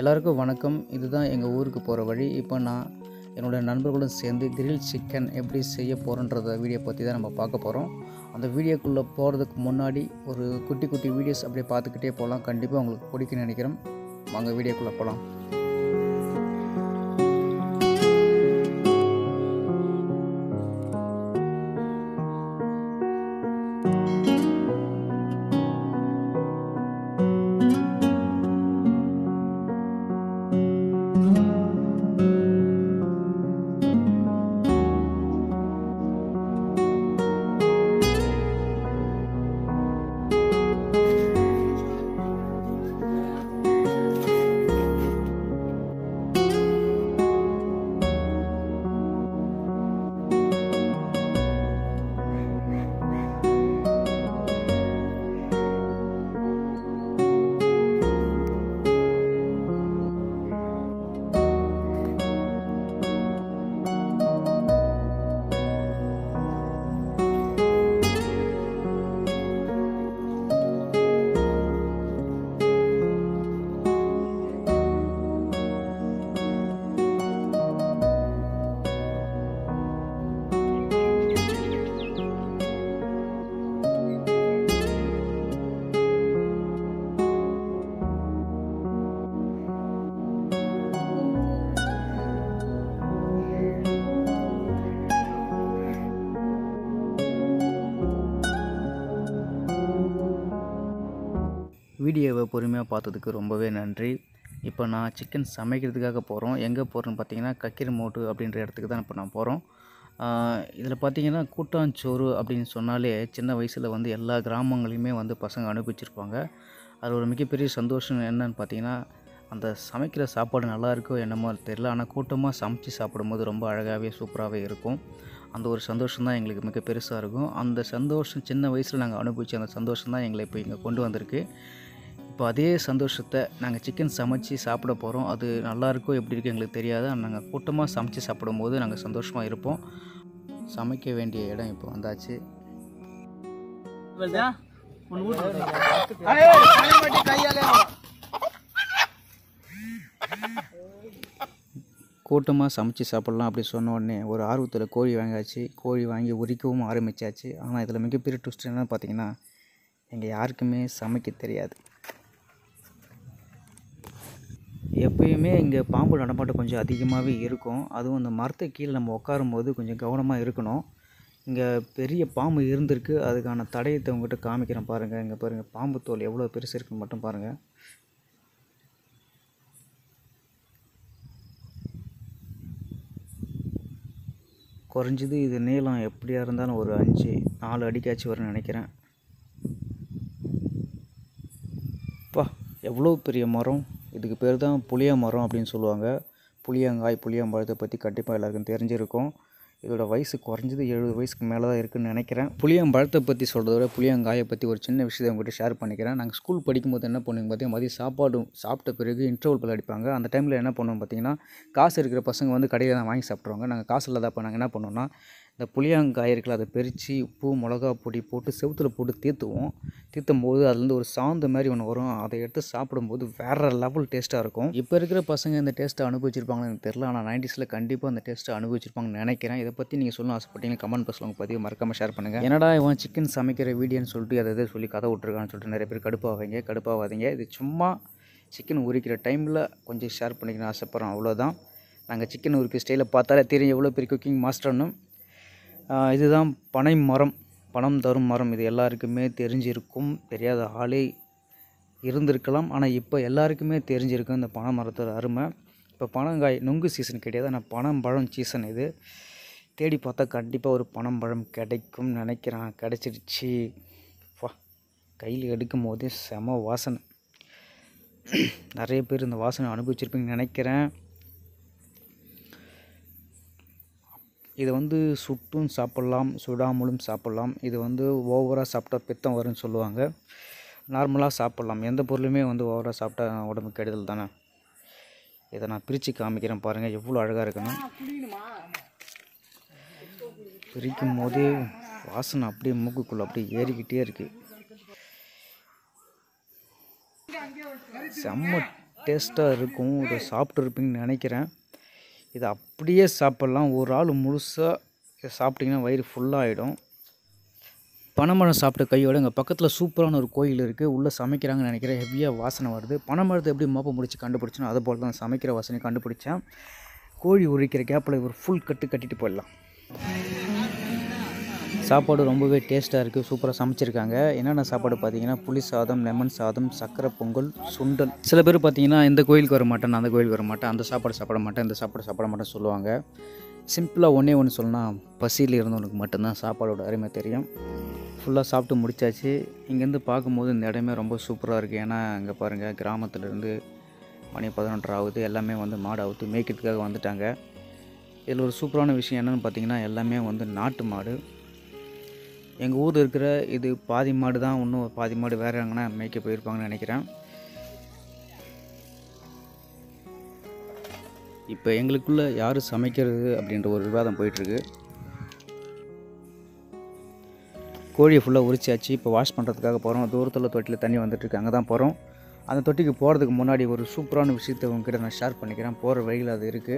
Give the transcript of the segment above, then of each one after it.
எல்லாருக்கும் வணக்கம் இதுதான் எங்கள் ஊருக்கு போகிற வழி இப்போ நான் என்னோடய நண்பர்களுடன் சேர்ந்து கிரில் சிக்கன் எப்படி செய்ய போகிறோன்றத வீடியோ பற்றி தான் நம்ம பார்க்க போகிறோம் அந்த வீடியோக்குள்ளே போகிறதுக்கு முன்னாடி ஒரு குட்டி குட்டி வீடியோஸ் அப்படியே பார்த்துக்கிட்டே போகலாம் கண்டிப்பாக உங்களுக்கு பிடிக்கும்னு நினைக்கிறேன் வாங்க வீடியோக்குள்ளே போகலாம் வீடியோவை பொறுமையாக பார்த்ததுக்கு ரொம்பவே நன்றி இப்போ நான் சிக்கன் சமைக்கிறதுக்காக போகிறோம் எங்கே போகிறோன்னு பார்த்தீங்கன்னா கக்கிரமோட்டு அப்படின்ற இடத்துக்கு தான் இப்போ நான் போகிறோம் இதில் பார்த்தீங்கன்னா கூட்டாஞ்சோறு அப்படின்னு சொன்னாலே சின்ன வயசில் வந்து எல்லா கிராமங்களையுமே வந்து பசங்க அனுப்பிச்சிருப்பாங்க அது ஒரு மிகப்பெரிய சந்தோஷம் என்னன்னு பார்த்தீங்கன்னா அந்த சமைக்கிற சாப்பாடு நல்லா இருக்கோ என்னமோ தெரியல ஆனால் கூட்டமாக சமைச்சு சாப்பிடும்போது ரொம்ப அழகாகவே சூப்பராகவே இருக்கும் அந்த ஒரு சந்தோஷம் தான் எங்களுக்கு மிக பெருசாக இருக்கும் அந்த சந்தோஷம் சின்ன வயசில் நாங்கள் அனுபவித்த அந்த சந்தோஷம் தான் எங்களை இப்போ இங்கே கொண்டு வந்திருக்கு இப்போ அதே சந்தோஷத்தை நாங்கள் சிக்கன் சமைச்சு சாப்பிட போகிறோம் அது நல்லா இருக்கோ எப்படி இருக்கு எங்களுக்கு தெரியாது ஆனால் நாங்கள் கூட்டமாக சமைச்சு சாப்பிடும்போது நாங்கள் சந்தோஷமாக இருப்போம் சமைக்க வேண்டிய இடம் இப்போ வந்தாச்சு கூட்டமாக சமைச்சு சாப்பிட்லாம் அப்படி சொன்ன உடனே ஒரு ஆர்வத்தில் கோழி வாங்கியாச்சு கோழி வாங்கி உரிக்கவும் ஆரம்பித்தாச்சு ஆனால் இதில் மிகப்பெரிய ட்விஸ்ட் என்னன்னு பார்த்தீங்கன்னா எங்கள் யாருக்குமே சமைக்க தெரியாது எப்பயுமே இங்கே பாம்பு நடமாட்டம் கொஞ்சம் அதிகமாகவே இருக்கும் அதுவும் இந்த மரத்தை கீழே நம்ம உட்காரும்போது கொஞ்சம் கவனமாக இருக்கணும் இங்கே பெரிய பாம்பு இருந்திருக்கு அதுக்கான தடயத்தை உங்கள்கிட்ட காமிக்கிறேன் பாருங்கள் இங்கே பாருங்கள் பாம்பு தோல் எவ்வளோ பெருசு இருக்குன்னு மட்டும் பாருங்கள் குறைஞ்சது இது நீளம் எப்படியா இருந்தாலும் ஒரு அஞ்சு நாலு அடிக்காச்சும் வரும்னு நினைக்கிறேன் பா எவ்வளோ பெரிய மரம் இதுக்கு பேர் தான் புளிய மரம் அப்படின்னு சொல்லுவாங்க புளியங்காய் புளியம்பழத்தை பற்றி கண்டிப்பாக எல்லாருக்கும் தெரிஞ்சிருக்கும் இதோட வயசு குறைஞ்சது எழுபது வயசுக்கு மேலே தான் இருக்குதுன்னு நினைக்கிறேன் புளியம்பழத்தை பற்றி சொல்கிறத விட புளியங்காயை பற்றி ஒரு சின்ன விஷயத்தை உங்கள்கிட்ட ஷேர் பண்ணிக்கிறேன் நாங்கள் ஸ்கூல் படிக்கும்போது என்ன பண்ணுவோம் பார்த்தீங்கன்னா மதியம் சாப்பாடு சாப்பிட்ட பிறகு இன்டர்வல் பல் அடிப்பாங்க அந்த டைமில் என்ன பண்ணுவோம் பார்த்தீங்கன்னா காசு இருக்கிற பசங்க வந்து கடையில் தான் வாங்கி சாப்பிட்ருவாங்க நாங்கள் காசு இல்லாதப்போ நாங்கள் என்ன பண்ணுவோம்னா இந்த புளியங்காய் இருக்குல்ல அதை பறித்து உப்பு மிளகா பொடி போட்டு செவுத்தில் போட்டு தீர்த்துவோம் தீர்த்தும் போது அதுலேருந்து ஒரு சாந்து மாதிரி ஒன்று வரும் அதை எடுத்து சாப்பிடும்போது வேறு லெவல் டேஸ்ட்டாக இருக்கும் இப்போ இருக்கிற பசங்க இந்த டேஸ்ட்டை அனுபவிச்சிருப்பாங்கன்னு எனக்கு தெரில ஆனால் நைன்டிஸில் கண்டிப்பாக அந்த டேஸ்ட்டை அனுபவிச்சிருப்பாங்கன்னு நினைக்கிறேன் இதை பற்றி நீங்கள் சொல்லணும் ஆசைப்பட்டீங்கன்னா கமெண்ட் பாக்ஸில் உங்கள் பதிவு மறக்காமல் ஷேர் பண்ணுங்கள் என்னடா இவன் சிக்கன் சமைக்கிற வீடியோன்னு சொல்லிட்டு அதை எதை சொல்லி கதை விட்ருக்கான்னு சொல்லிட்டு நிறைய பேர் கடுப்பாவாங்க கடுப்பாகாதீங்க இது சும்மா சிக்கன் உரிக்கிற டைமில் கொஞ்சம் ஷேர் பண்ணிக்கணும்னு ஆசைப்பட்றோம் அவ்வளோதான் நாங்கள் சிக்கன் உரிக்கிற ஸ்டைலில் பார்த்தாலே தெரியும் எவ்வளோ பெரிய குக்கிங் மாஸ்டர்னு ஆஹ் இதுதான் பனை மரம் பணம் தரும் மரம் இது எல்லாருக்குமே தெரிஞ்சிருக்கும் தெரியாத ஆளே இருந்திருக்கலாம் ஆனால் இப்போ எல்லாருக்குமே தெரிஞ்சிருக்கும் இந்த பனை மரத்தோட அருமை இப்போ பனங்காய் நுங்கு சீசன் கிடையாது ஆனால் பனம்பழம் சீசன் இது தேடி பார்த்தா கண்டிப்பாக ஒரு பனம்பழம் கிடைக்கும்னு நினைக்கிறேன் கிடச்சிருச்சு வா கையில் எடுக்கும் போதே செம வாசனை நிறைய பேர் இந்த வாசனை அனுபவிச்சிருப்பீங்கன்னு நினைக்கிறேன் இதை வந்து சுட்டும் சாப்பிட்லாம் சுடாமலும் சாப்பிட்லாம் இது வந்து ஓவராக சாப்பிட்டா பித்தம் வரும்னு சொல்லுவாங்க நார்மலாக சாப்பிட்லாம் எந்த பொருளுமே வந்து ஓவராக சாப்பிட்டா உடம்புக்கு கெடுதல் தானே இதை நான் பிரித்து காமிக்கிறேன் பாருங்கள் எவ்வளோ அழகாக இருக்குன்னு பிரிக்கும் போதே வாசனை அப்படியே மூக்குக்குள்ளே அப்படியே ஏறிக்கிட்டே இருக்குது செம்ம டேஸ்ட்டாக இருக்கும் இதை சாப்பிட்ருப்பீங்கன்னு நினைக்கிறேன் இதை அப்படியே சாப்பிட்லாம் ஒரு ஆள் முழுசாக இதை சாப்பிட்டிங்கன்னா வயிறு ஃபுல்லாகிடும் பனைமரம் சாப்பிட்ட கையோட இங்கே பக்கத்தில் சூப்பரான ஒரு கோயில் இருக்குது உள்ளே சமைக்கிறாங்கன்னு நினைக்கிறேன் ஹெவியாக வாசனை வருது பனைமரத்தை எப்படி மோப்ப முடிச்சு கண்டுபிடிச்சனோ அது போல் தான் சமைக்கிற வாசனை கண்டுபிடிச்சேன் கோழி உரிக்கிற கேப்பில் ஒரு ஃபுல் கட்டு கட்டிட்டு போயிடலாம் சாப்பாடு ரொம்பவே டேஸ்ட்டாக இருக்குது சூப்பராக சமைச்சிருக்காங்க என்னென்ன சாப்பாடு பார்த்தீங்கன்னா புளி சாதம் லெமன் சாதம் சக்கரை பொங்கல் சுண்டல் சில பேர் பார்த்தீங்கன்னா இந்த கோயிலுக்கு வர மாட்டேன் நான் அந்த கோயிலுக்கு வர மாட்டேன் அந்த சாப்பாடு சாப்பிட மாட்டேன் இந்த சாப்பாடு சாப்பிட மாட்டேன்னு சொல்லுவாங்க சிம்பிளாக ஒன்றே ஒன்று சொல்லணும் பசியில் இருந்தவனுக்கு மட்டும்தான் சாப்பாடோட அருமை தெரியும் ஃபுல்லாக சாப்பிட்டு முடிச்சாச்சு இங்கேருந்து பார்க்கும்போது இந்த இடமே ரொம்ப சூப்பராக இருக்குது ஏன்னா இங்கே பாருங்கள் கிராமத்துலேருந்து மணி பதினொன்றரை ஆகுது எல்லாமே வந்து மாடு அவுத்து மேய்க்கிறதுக்காக வந்துட்டாங்க இதில் ஒரு சூப்பரான விஷயம் என்னென்னு பார்த்தீங்கன்னா எல்லாமே வந்து நாட்டு மாடு எங்கள் ஊரில் இருக்கிற இது பாதி மாடு தான் இன்னும் பாதி மாடு வேறு எங்கன்னா மேய்க்க போயிருப்பாங்கன்னு நினைக்கிறேன் இப்போ எங்களுக்குள்ளே யார் சமைக்கிறது அப்படின்ற ஒரு விவாதம் போயிட்டுருக்கு கோழியை ஃபுல்லாக உரிச்சாச்சு இப்போ வாஷ் பண்ணுறதுக்காக போகிறோம் தூரத்தில் தொட்டியில் தண்ணி வந்துட்டுருக்கு அங்கே தான் போகிறோம் அந்த தொட்டிக்கு போகிறதுக்கு முன்னாடி ஒரு சூப்பரான விஷயத்தை உங்ககிட்ட நான் ஷேர் பண்ணிக்கிறேன் போகிற வழியில் அது இருக்குது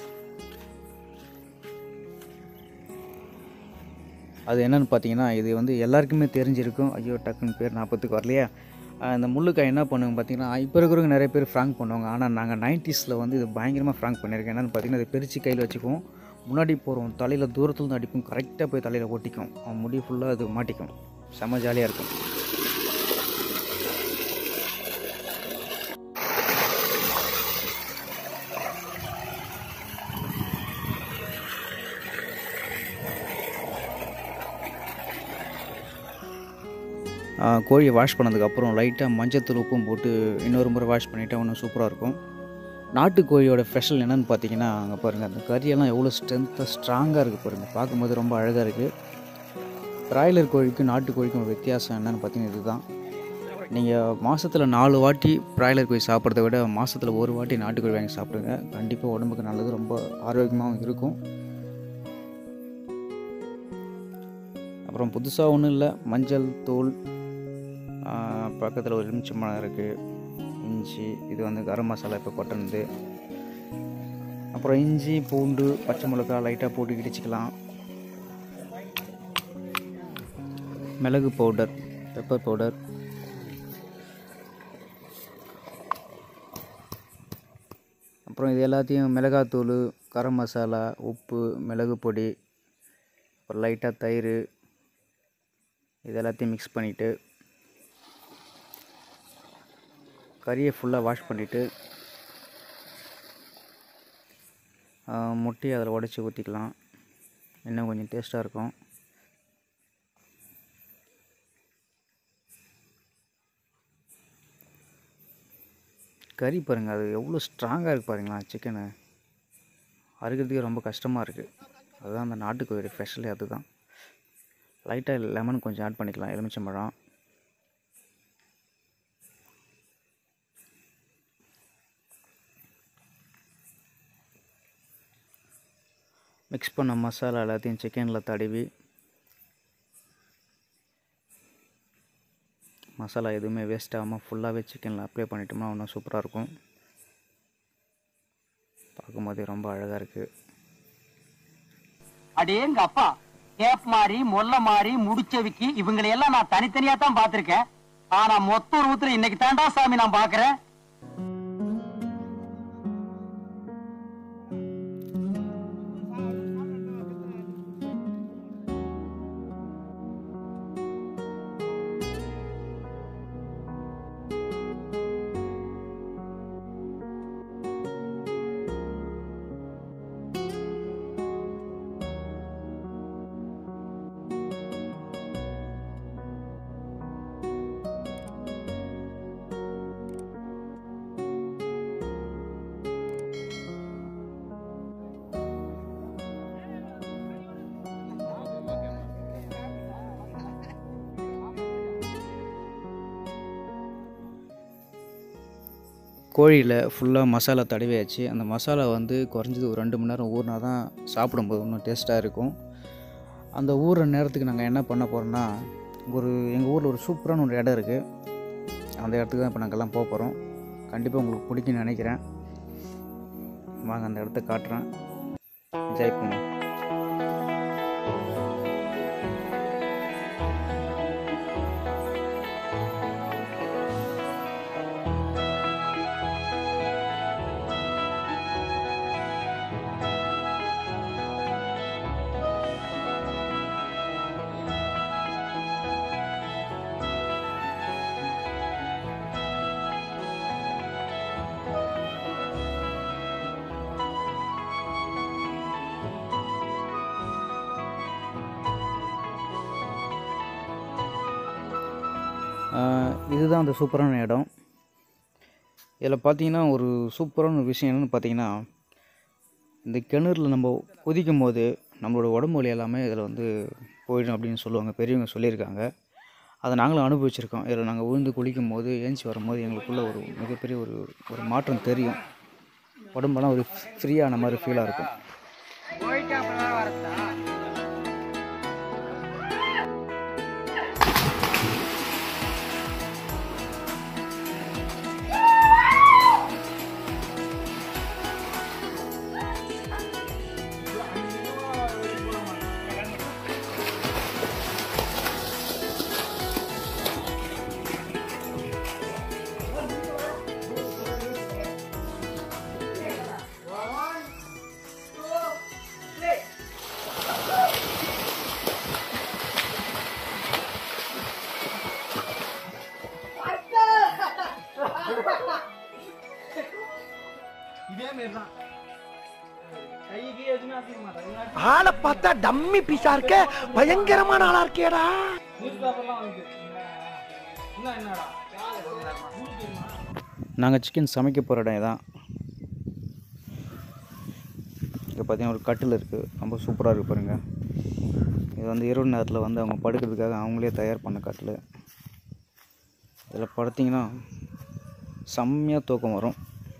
அது என்னென்னு பார்த்தீங்கன்னா இது வந்து எல்லாருக்குமே தெரிஞ்சிருக்கும் ஐயோ டக்குன்னு பேர் நாற்பத்துக்கு வரலையா ஆஹ் இந்த முள்ளுக்காய் என்ன பண்ணுவாங்க பார்த்தீங்கன்னா இப்போ இருக்கிறவங்க நிறைய பேர் ஃப்ராங்க் பண்ணுவாங்க ஆனால் நாங்கள் நைன்ட்டீஸில் வந்து இது பயங்கரமாக ஃப்ராங்க் பண்ணியிருக்கோம் என்னென்னு பார்த்தீங்கன்னா இதை பிரித்து கையில் வச்சுக்குவோம் முன்னாடி போகிறோம் தலையில் தூரத்துல இருந்து அடிப்போம் கரெக்டாக போய் தலையில் ஒட்டிக்கும் அவன் முடி ஃபுல்லாக அது மாட்டிக்கும் செம்ம ஜாலியாக இருக்கும் ஆ, கோழியை வாஷ் பண்ணதுக்கப்புறம் லைட்டாக மஞ்சத்தூள் உப்பும் போட்டு இன்னொரு முறை வாஷ் பண்ணிவிட்டா இன்னும் சூப்பராக இருக்கும் நாட்டு கோழியோட ஸ்பெஷல் என்னென்னு பார்த்தீங்கன்னா அங்கே பாருங்கள் அந்த கறியெல்லாம் எவ்வளோ ஸ்ட்ரென்த்தாக ஸ்ட்ராங்காக இருக்குது பாருங்கள் பார்க்கும்போது ரொம்ப அழகாக இருக்குது பிராய்லர் கோழிக்கும் நாட்டு கோழிக்கும் வித்தியாசம் என்னென்னு பார்த்தீங்கன்னா இதுதான் நீங்கள் மாதத்தில் நாலு வாட்டி பிராய்லர் கோழி சாப்பிட்றத விட மாதத்தில் ஒரு வாட்டி நாட்டுக்கோழி வாங்கி சாப்பிடுங்க கண்டிப்பாக உடம்புக்கு நல்லது ரொம்ப ஆரோக்கியமாகவும் இருக்கும் அப்புறம் புதுசாக ஒன்றும் இல்லை மஞ்சள் தூள் பக்கத்தில் ஒரு எலுமிச்சம்பழம் இருக்குது இஞ்சி இது வந்து கரம் மசாலா இப்போ கொட்டினது அப்புறம் இஞ்சி பூண்டு பச்சை மிளகாய் லைட்டாக போட்டு இடிச்சிக்கலாம் மிளகு பவுடர் பெப்பர் பவுடர் அப்புறம் இது எல்லாத்தையும் மிளகாத்தூள் கரம் மசாலா உப்பு மிளகு பொடி அப்புறம் லைட்டாக தயிர் இது எல்லாத்தையும் மிக்ஸ் பண்ணிவிட்டு கறியை ஃபுல்லாக வாஷ் பண்ணிவிட்டு முட்டையை அதில் உடச்சி ஊற்றிக்கலாம் இன்னும் கொஞ்சம் டேஸ்ட்டாக இருக்கும் கறி பாருங்கள் அது எவ்வளோ ஸ்ட்ராங்காக இருக்குது பாருங்களா சிக்கனு அறுக்கிறதுக்கே ரொம்ப கஷ்டமாக இருக்குது அதுதான் அந்த நாட்டுக்கோழி ஸ்பெஷலே அதுதான் லைட்டாக லெமன் கொஞ்சம் ஆட் பண்ணிக்கலாம் எலுமிச்சம்பழம் மிக்ஸ் பண்ண மசாலா எல்லாத்தையும் சிக்கனில் தடவி மசாலா எதுவுமே வேஸ்ட் ஆகாமல் ஃபுல்லாகவே சிக்கனில் அப்ளை பண்ணிட்டோம்னா இன்னும் சூப்பராக இருக்கும் பார்க்கும்போதே ரொம்ப அழகாக இருக்குது அடேங்க அப்பா கேப் மாறி மொல்ல மாறி முடிச்சவிக்கி இவங்களை எல்லாம் நான் தனித்தனியா தான் பாத்திருக்கேன் ஆனா மொத்த உருவத்துல இன்னைக்கு தாண்டா சாமி நான் பாக்குறேன் கோழியில் ஃபுல்லாக மசாலா தடவியாச்சு அந்த மசாலா வந்து குறைஞ்சது ஒரு ரெண்டு மணி நேரம் ஊறினா தான் சாப்பிடும்போது இன்னும் டேஸ்ட்டாக இருக்கும் அந்த ஊறுற நேரத்துக்கு நாங்கள் என்ன பண்ண போகிறோம்னா ஒரு எங்கள் ஊரில் ஒரு சூப்பரான ஒரு இடம் இருக்குது அந்த இடத்துக்கு தான் இப்போ நாங்கள் எல்லாம் போக போகிறோம் கண்டிப்பாக உங்களுக்கு பிடிக்கும்னு நினைக்கிறேன் வாங்க அந்த இடத்த காட்டுறேன் என்ஜாய் பண்ணுவோம் ஆஹ் இதுதான் அந்த சூப்பரான இடம் இதில் பார்த்தீங்கன்னா ஒரு சூப்பரான விஷயம் என்னென்னு பார்த்தீங்கன்னா இந்த கிணறுல நம்ம குதிக்கும் போது நம்மளோட உடம்பு வலி எல்லாமே இதில் வந்து போயிடும் அப்படின்னு சொல்லுவாங்க பெரியவங்க சொல்லியிருக்காங்க அதை நாங்களும் அனுபவிச்சிருக்கோம் இதில் நாங்கள் விழுந்து குளிக்கும் போது ஏஞ்சி வரும்போது எங்களுக்குள்ள ஒரு மிகப்பெரிய ஒரு ஒரு மாற்றம் தெரியும் உடம்பெல்லாம் ஒரு ஃப்ரீயான மாதிரி ஃபீலாக இருக்கும் ஆளை பார்த்தா டம்மி பீஸா இருக்க பயங்கரமான ஆளா இருக்கேடா நாங்கள் சிக்கன் சமைக்க போகிற இடம் இதான் இங்கே பார்த்தீங்கன்னா ஒரு கட்டில் இருக்குது ரொம்ப சூப்பராக இருக்கு பாருங்க இது வந்து இரவு நேரத்தில் வந்து அவங்க படுக்கிறதுக்காக அவங்களே தயார் பண்ண கட்டில் இதில் படுத்திங்கன்னா செம்மையாக தூக்கம் வரும்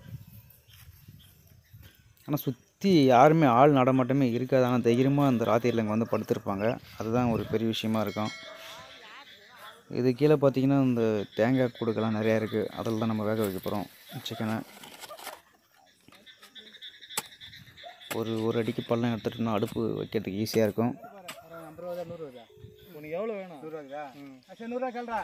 ஆனால் சுற்றி யாருமே ஆள் நடமாட்டமே இருக்காது ஆனால் தைரியமாக அந்த ராத்திரியில் இங்கே வந்து படுத்திருப்பாங்க அதுதான் ஒரு பெரிய விஷயமா இருக்கும் இது கீழே பார்த்தீங்கன்னா இந்த தேங்காய் கூடுக்கெல்லாம் நிறையா இருக்குது அதில் தான் நம்ம வேக வைக்க போகிறோம் சிக்கனை ஒரு ஒரு அடிக்கு பள்ளம் எடுத்துட்டோம்னா அடுப்பு வைக்கிறதுக்கு ஈஸியாக இருக்கும் உனக்கு எவ்வளவு வேணும் நூறுரூவா சரி நூறுரூவா கேள்றா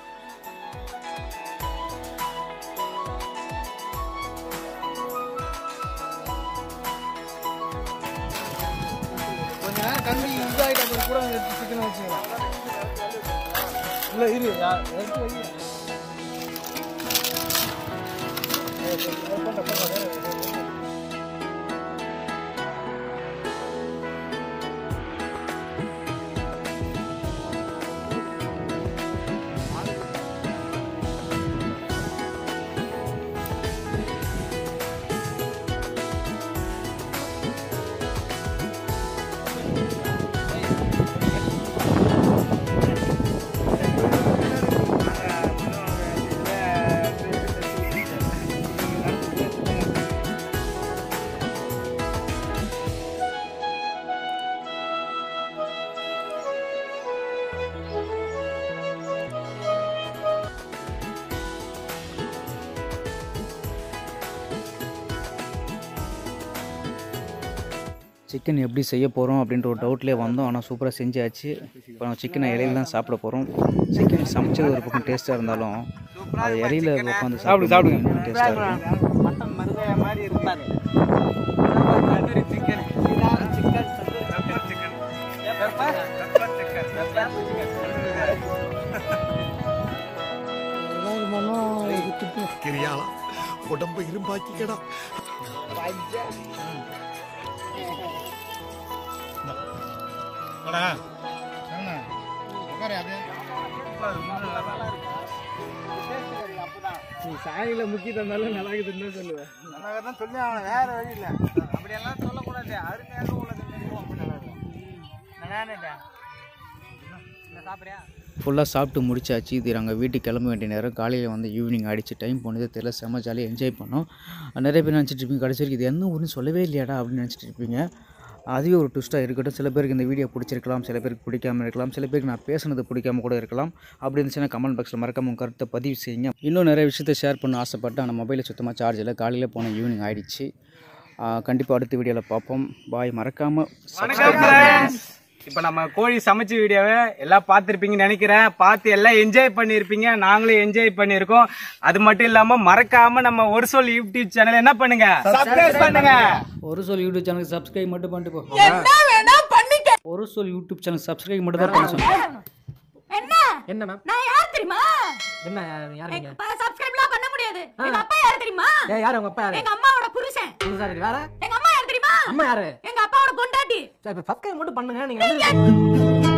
கொஞ்ச நேரம் கண்ணி இதாகிட்டு அப்புறம் கூட எடுத்து சிக்கனை வச்சுக்கலாம் இல்லை இரு யா- எடுத்து வை. ஏய், சரி, போட்டா, போட்டா, வேற, வேற, வேற. சிக்கன் எப்படி செய்ய போகிறோம் அப்படின்ற ஒரு டவுட்லேயே வந்தோம் ஆனால் சூப்பராக செஞ்சாச்சு இப்போ நம்ம சிக்கனை இலையில தான் சாப்பிட போகிறோம் சிக்கன் சமைச்சது ஒரு பக்கம் டேஸ்ட்டாக இருந்தாலும் அது இலையில உட்காந்து சாப்பிடு சாப்பிடுங்க இன்னும் டேஸ்ட்டாக இருக்கும் மட்டன் மருதைய மாதிரி இருக்காது தந்தூரி சிக்கன் சிக்கன் சிக்கன் கிரியாளா உடம்பு இரும்பாக்கிக்கடா நீ சாணியில முக்கி தந்தாலும் நல்லா இருக்குதுன்னு தான் சொல்லுவேன் நல்லா தான் சொல்லி அவன் வேற வழி இல்லை அப்படியெல்லாம் சொல்லக்கூடாது அருமையாக உள்ளது சாப்பிட்றியா ஃபுல்லாக சாப்பிட்டு முடிச்சாச்சு இது நாங்கள் வீட்டுக்கு கிளம்ப வேண்டிய நேரம் காலையில் வந்து ஈவினிங் ஆகிடுச்சு டைம் போனதே தெரியல செம்ம ஜாலியாக என்ஜாய் பண்ணோம் நிறைய பேர் நினச்சிட்டு இருப்பீங்க கடைசி வரைக்கும் இது என்ன ஊருன்னு சொல்லவே இல்லையாடா அப்படின்னு நினச்சிட்டு இருப்பீங்க அதுவே ஒரு ட்விஸ்ட்டாக இருக்கட்டும் சில பேருக்கு இந்த வீடியோ பிடிச்சிருக்கலாம் சில பேருக்கு பிடிக்காம இருக்கலாம் சில பேருக்கு நான் பேசுனது பிடிக்காம கூட இருக்கலாம் அப்படி இருந்துச்சுன்னா கமெண்ட் பாக்ஸில் மறக்காம உங்கள் கருத்தை பதிவு செய்யுங்க இன்னும் நிறைய விஷயத்தை ஷேர் பண்ண ஆசைப்பட்டு ஆனால் மொபைலில் சுத்தமாக சார்ஜ் இல்லை காலையில் போன ஈவினிங் ஆயிடுச்சு கண்டிப்பாக அடுத்த வீடியோவில் பார்ப்போம் பாய் மறக்காமல் வணக்கம் friends. இப்ப நம்ம கோழி சமைச்ச வீடியோவை எல்லாம் பார்த்திருப்பீங்கன்னு நினைக்கிறேன் பார்த்து எல்லாம் என்ஜாய் பண்ணிருப்பீங்க நாங்களும் என்ஜாய் பண்ணிருக்கோம் அது மட்டும் இல்லாம மறக்காம நம்ம ஒரு சொல் யூடியூப் சேனல் என்ன பண்ணுங்க சப்ஸ்கிரைப் பண்ணுங்க ஒரு சொல் யூடியூப் சேனலுக்கு சப்ஸ்கிரைப் மட்டும் பண்ணிட்டு போ ஒரு சொல் யூடியூப் சேனல் சப்ஸ்கிரைப் மட்டும் தான் பண்ண சொன்னேன் என்ன என்ன மேம் நான் யார் தெரியுமா என்ன யார் நீங்க சப்ஸ்கிரைப்லாம் பண்ண முடியாது எங்க அப்பா யார் தெரியுமா ஏ யார் உங்க அப்பா யாரு எங்க அம்மாவோட புருஷன் புதுசா இருக்கு வேற எங்க அம்மா யார் தெரியுமா அம்மா யாரு எங்க அப்பாவோட கொண்டாட்டி சரி இப்ப சப்ஸ்கிரைப் மட்டும் பண்ணுங்க நீங்க வந்து